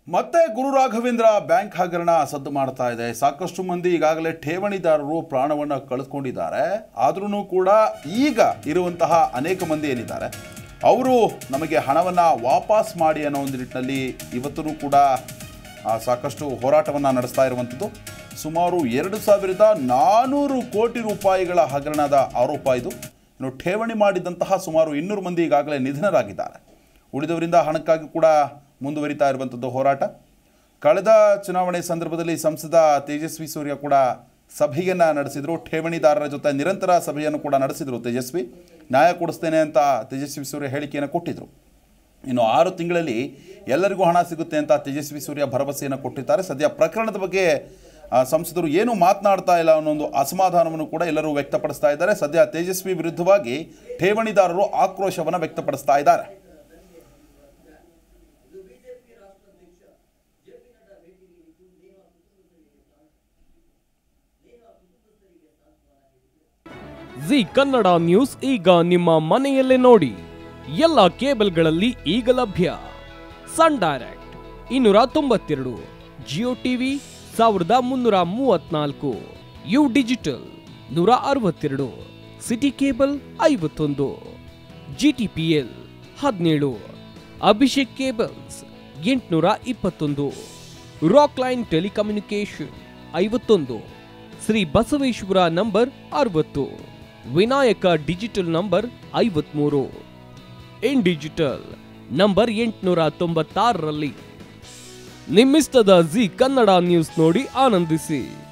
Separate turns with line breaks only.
ಮತ್ತೆ ಗುರು ರಾಘವೇಂದ್ರ ಬ್ಯಾಂಕ್ ಹಗರಣ ಸದ್ದು ಮಾಡ್ತಾ ಇದೆ ಸಾಕಷ್ಟು ಮಂದಿ ಈಗಾಗಲೇ ಠೇವಣಿದಾರರು ಪ್ರಾಣವನ್ನು ಕಳೆದುಕೊಂಡಿದ್ದಾರೆ ಆದ್ರೂ ಕೂಡ ಈಗ ಇರುವಂತಹ ಅನೇಕ ಮಂದಿ ಏನಿದ್ದಾರೆ ಅವರು ನಮಗೆ ಹಣವನ್ನು ವಾಪಸ್ ಮಾಡಿ ಅನ್ನೋ ಒಂದು ನಿಟ್ಟಿನಲ್ಲಿ ಇವತ್ತೂ ಕೂಡ ಆ, ಸಾಕಷ್ಟು ಹೋರಾಟವನ್ನು ನಡೆಸ್ತಾ ಇರುವಂಥದ್ದು ಸುಮಾರು ಎರಡು ಸಾವಿರದ ನಾನ್ನೂರು ಕೋಟಿ ರೂಪಾಯಿಗಳ ಹಗರಣದ ಆರೋಪ ಇದು ಇನ್ನು ಠೇವಣಿ ಮಾಡಿದಂತಹ ಸುಮಾರು ಇನ್ನೂರು ಮಂದಿ ಈಗಾಗಲೇ ನಿಧನರಾಗಿದ್ದಾರೆ ಉಳಿದವರಿಂದ ಹಣಕ್ಕಾಗಿ ಕೂಡ ಮುಂದುವರಿತಾ ಇರುವಂಥದ್ದು ಹೋರಾಟ ಕಳೆದ ಚುನಾವಣೆ ಸಂದರ್ಭದಲ್ಲಿ ಸಂಸದ ತೇಜಸ್ವಿ ಸೂರ್ಯ ಕೂಡ ಸಭೆಯನ್ನು ನಡೆಸಿದರು ಠೇವಣಿದಾರರ ಜೊತೆ ನಿರಂತರ ಸಭೆಯನ್ನು ಕೂಡ ನಡೆಸಿದರು ತೇಜಸ್ವಿ ನ್ಯಾಯ ಕೊಡಿಸ್ತೇನೆ ಅಂತ ತೇಜಸ್ವಿ ಸೂರ್ಯ ಹೇಳಿಕೆಯನ್ನು ಕೊಟ್ಟಿದ್ದರು ಇನ್ನು ಆರು ತಿಂಗಳಲ್ಲಿ ಎಲ್ಲರಿಗೂ ಹಣ ಸಿಗುತ್ತೆ ಅಂತ ತೇಜಸ್ವಿ ಸೂರ್ಯ ಭರವಸೆಯನ್ನು ಕೊಟ್ಟಿದ್ದಾರೆ ಸದ್ಯ ಪ್ರಕರಣದ ಬಗ್ಗೆ ಆ, ಸಂಸದರು ಏನು ಮಾತನಾಡ್ತಾ ಇಲ್ಲ ಅನ್ನೋ ಒಂದು ಅಸಮಾಧಾನವನ್ನು ಕೂಡ ಎಲ್ಲರೂ ವ್ಯಕ್ತಪಡಿಸ್ತಾ ಇದ್ದಾರೆ ಸದ್ಯ ತೇಜಸ್ವಿ ವಿರುದ್ಧವಾಗಿ ಠೇವಣಿದಾರರು ಆಕ್ರೋಶವನ್ನು ವ್ಯಕ್ತಪಡಿಸ್ತಾ ಇದ್ದಾರೆ
ಜಿ ಕನ್ನಡ ನ್ಯೂಸ್ ಈಗ ನಿಮ್ಮ ಮನೆಯಲ್ಲೇ ನೋಡಿ ಎಲ್ಲ ಕೇಬಲ್ಗಳಲ್ಲಿ ಈಗ ಲಭ್ಯ ಸನ್ ಡೈರೆಕ್ಟ್ ಇನ್ನೂರ ತೊಂಬತ್ತೆರಡು ಜಿಯೋ ಟಿವಿ ಸಾವಿರದ ಮುನ್ನೂರ ಮೂವತ್ನಾಲ್ಕು ಯು ಡಿಜಿಟಲ್ ನೂರ ಅರವತ್ತೆರಡು ಸಿಟಿ ಕೇಬಲ್ ಐವತ್ತೊಂದು ಜಿ ಟಿ ಪಿ ಎಲ್ ಹದಿನೇಳು ಅಭಿಷೇಕ್ ಕೇಬಲ್ಸ್ ಎಂಟುನೂರ ಇಪ್ಪತ್ತೊಂದು ರಾಕ್ ಲೈನ್ ಟೆಲಿಕಮ್ಯುನಿಕೇಶನ್ ಐವತ್ತೊಂದು ಶ್ರೀ ಬಸವೇಶ್ವರ ನಂಬರ್ ಅರವತ್ತು ವಿನಾಯಕ ಡಿಜಿಟಲ್ ನಂಬರ್ ಐವತ್ಮೂರು ಇನ್ ಡಿಜಿಟಲ್ ನಂಬರ್ ಎಂಟುನೂರ ತೊಂಬತ್ತಾರರಲ್ಲಿ ನಿಮ್ಮಿಸ್ತದ ಜಿ ಕನ್ನಡ ನ್ಯೂಸ್ ನೋಡಿ ಆನಂದಿಸಿ